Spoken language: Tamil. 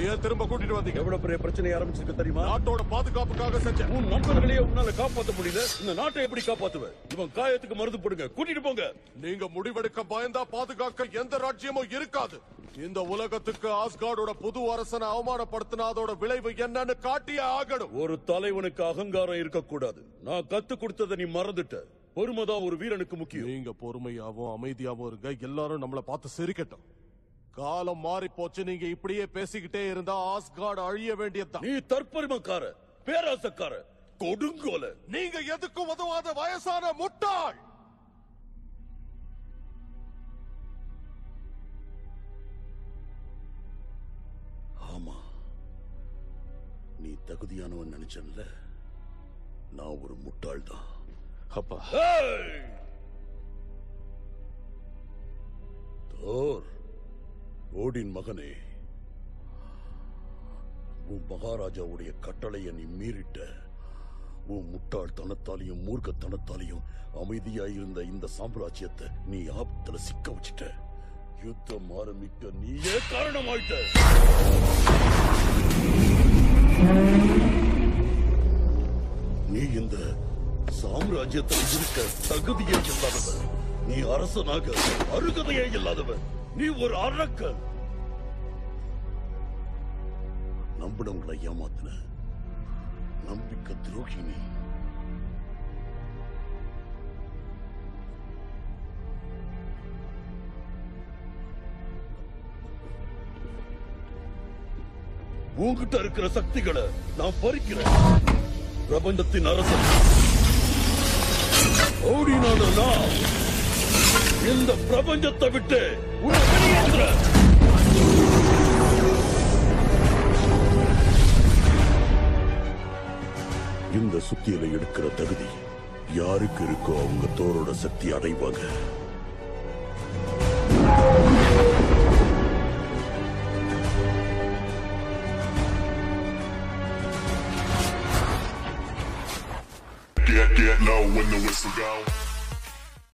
ஏன் திரும்ப கூட்டிட்டு வந்தீங்க எவ்வளவு பெரிய பிரச்சனை ஆரம்பிச்சிருக்கு தெரியுமா நாட்டோட பாதுகாப்புக்காக செஞ்சேன் உன் நண்பர்களையே உன்னால காப்பாத்த முடியல இந்த நாட்டை எப்படி காப்பாத்துவ இவன் காயத்துக்கு மருந்து போடுங்க கூட்டிட்டு போங்க நீங்க முடிவெடுக்க பயந்தா பாதுகாக்க எந்த ராஜ்யமும் இருக்காது இந்த உலகத்துக்கு ஆஸ்கார்டோட புது அரசனை அவமானப்படுத்தின அதோட விளைவு என்னன்னு காட்டியே ஆகணும் ஒரு தலைவனுக்கு அகங்காரம் இருக்கக்கூடாது நான் கத்து கொடுத்ததை நீ மறந்துட்ட பொறுமைதான் ஒரு வீரனுக்கு முக்கியம் நீங்க பொறுமையாவும் அமைதியாவும் இருங்க எல்லாரும் நம்மள பார்த்து சிரிக்கட்டும் காலம் மாறி போச்சு நீங்க இப்படியே பேசிக்கிட்டே இருந்தா ஆஸ்கார்டு அழிய வேண்டியதுதான் நீ தற்பெருமைக்கார பேராசக்கார கொடுங்கோல நீங்க எதுக்கும் உதவாத வயசான முட்டாள் ஆமா நீ தகுதியானவன் நினைச்சன்ல நான் ஒரு முட்டாள் தான் அப்பா தோர் ஓடின் மகனே உன் மகாராஜாவுடைய கட்டளையை நீ மீறிட்ட உன் முட்டாள்தனத்தாலையும் மூர்க்கத்தனத்தாலையும் அமைதியாயிருந்த இந்த சாம்ராஜ்யத்தை நீ ஆபத்துல சிக்க வச்சிட்ட யுத்தம் ஆரம்பிக்க நீயே காரணமாயிட்ட நீ இந்த சாம்ராஜ்யத்தில் இருக்க தகுதியே இல்லாதவன் நீ அரசனாக அருகதையே இல்லாதவன் நீ ஒரு அரக்கன் நம்பினவங்களை ஏமாத்தின நம்பிக்கை துரோகி நீ உன்கிட்ட இருக்கிற சக்திகளை நான் பறிக்கிறேன் பிரபஞ்சத்தின் அரசன் ஓடினான நான் இந்த பிரபஞ்சத்தை விட்டு உன்னை வெளியேற்றுறேன் இந்த சுத்தியலை எடுக்கிற தகுதி யாருக்கு இருக்கோ அவங்க தோரோட சக்தி அடைவாங்க Get, get low when the whistle go.